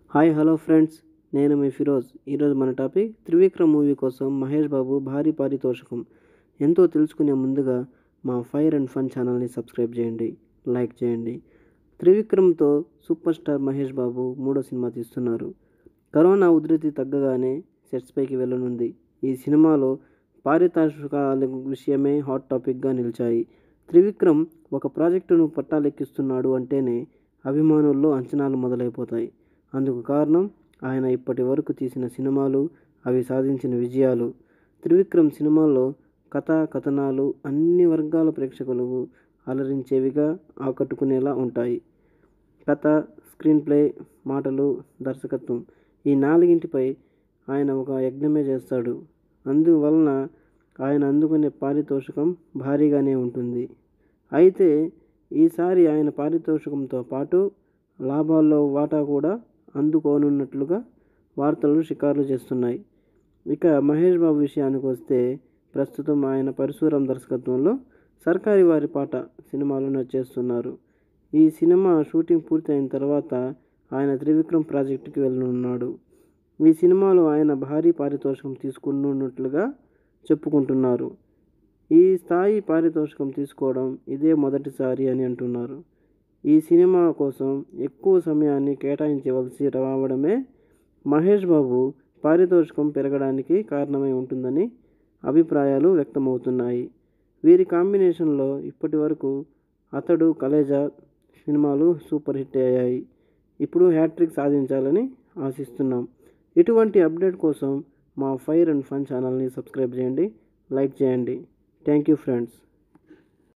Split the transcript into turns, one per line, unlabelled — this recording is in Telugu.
హాయ్ హలో ఫ్రెండ్స్ నేను మీ ఫిరోజ్ ఈరోజు మన టాపిక్ త్రివిక్రమ్ మూవీ కోసం మహేష్ బాబు భారీ పారితోషికం ఎంతో తెలుసుకునే ముందుగా మా ఫైర్ అండ్ ఫన్ ఛానల్ని సబ్స్క్రైబ్ చేయండి లైక్ చేయండి త్రివిక్రమ్తో సూపర్ స్టార్ మహేష్ బాబు మూడో సినిమా తీస్తున్నారు కరోనా ఉధృతి తగ్గగానే సెట్స్ పైకి వెళ్ళనుంది ఈ సినిమాలో పారితోషికాల విషయమే హాట్ టాపిక్గా నిలిచాయి త్రివిక్రమ్ ఒక ప్రాజెక్టును పట్టాలెక్కిస్తున్నాడు అంటేనే అభిమానుల్లో అంచనాలు మొదలైపోతాయి అందుకు కారణం ఆయన ఇప్పటి వరకు తీసిన సినిమాలు అవి సాధించిన విజయాలు త్రివిక్రమ్ సినిమాల్లో కథా కథనాలు అన్ని వర్గాల ప్రేక్షకులకు అలరించేవిగా ఆకట్టుకునేలా ఉంటాయి కథ స్క్రీన్ ప్లే మాటలు దర్శకత్వం ఈ నాలుగింటిపై ఆయన ఒక యజ్ఞమే చేస్తాడు అందువలన ఆయన అందుకునే పారితోషికం భారీగానే ఉంటుంది అయితే ఈసారి ఆయన పారితోషికంతో పాటు లాభాల్లో వాటా కూడా అందుకోనున్నట్లుగా వార్తలు షికారులు చేస్తున్నాయి ఇక మహేష్ బాబు విషయానికి వస్తే ప్రస్తుతం ఆయన పరశురాం దర్శకత్వంలో సర్కారి వారి పాట సినిమాలను చేస్తున్నారు ఈ సినిమా షూటింగ్ పూర్తయిన తర్వాత ఆయన త్రివిక్రమ్ ప్రాజెక్టుకి వెళ్ళనున్నాడు ఈ సినిమాలో ఆయన భారీ పారితోషికం తీసుకున్నట్లుగా చెప్పుకుంటున్నారు ఈ స్థాయి పారితోషికం తీసుకోవడం ఇదే మొదటిసారి అని అంటున్నారు ఈ సినిమా కోసం ఎక్కువ సమయాన్ని కేటాయించవలసి రావడమే మహేష్ బాబు పారితోషికం పెరగడానికి కారణమై ఉంటుందని అభిప్రాయాలు వ్యక్తమవుతున్నాయి వీరి కాంబినేషన్లో ఇప్పటి వరకు అతడు కలేజా సినిమాలు సూపర్ హిట్ అయ్యాయి ఇప్పుడు హ్యాట్రిక్ సాధించాలని ఆశిస్తున్నాం ఇటువంటి అప్డేట్ కోసం మా ఫైర్ అండ్ ఫన్ ఛానల్ని సబ్స్క్రైబ్ చేయండి లైక్ చేయండి థ్యాంక్ యూ ఫ్రెండ్స్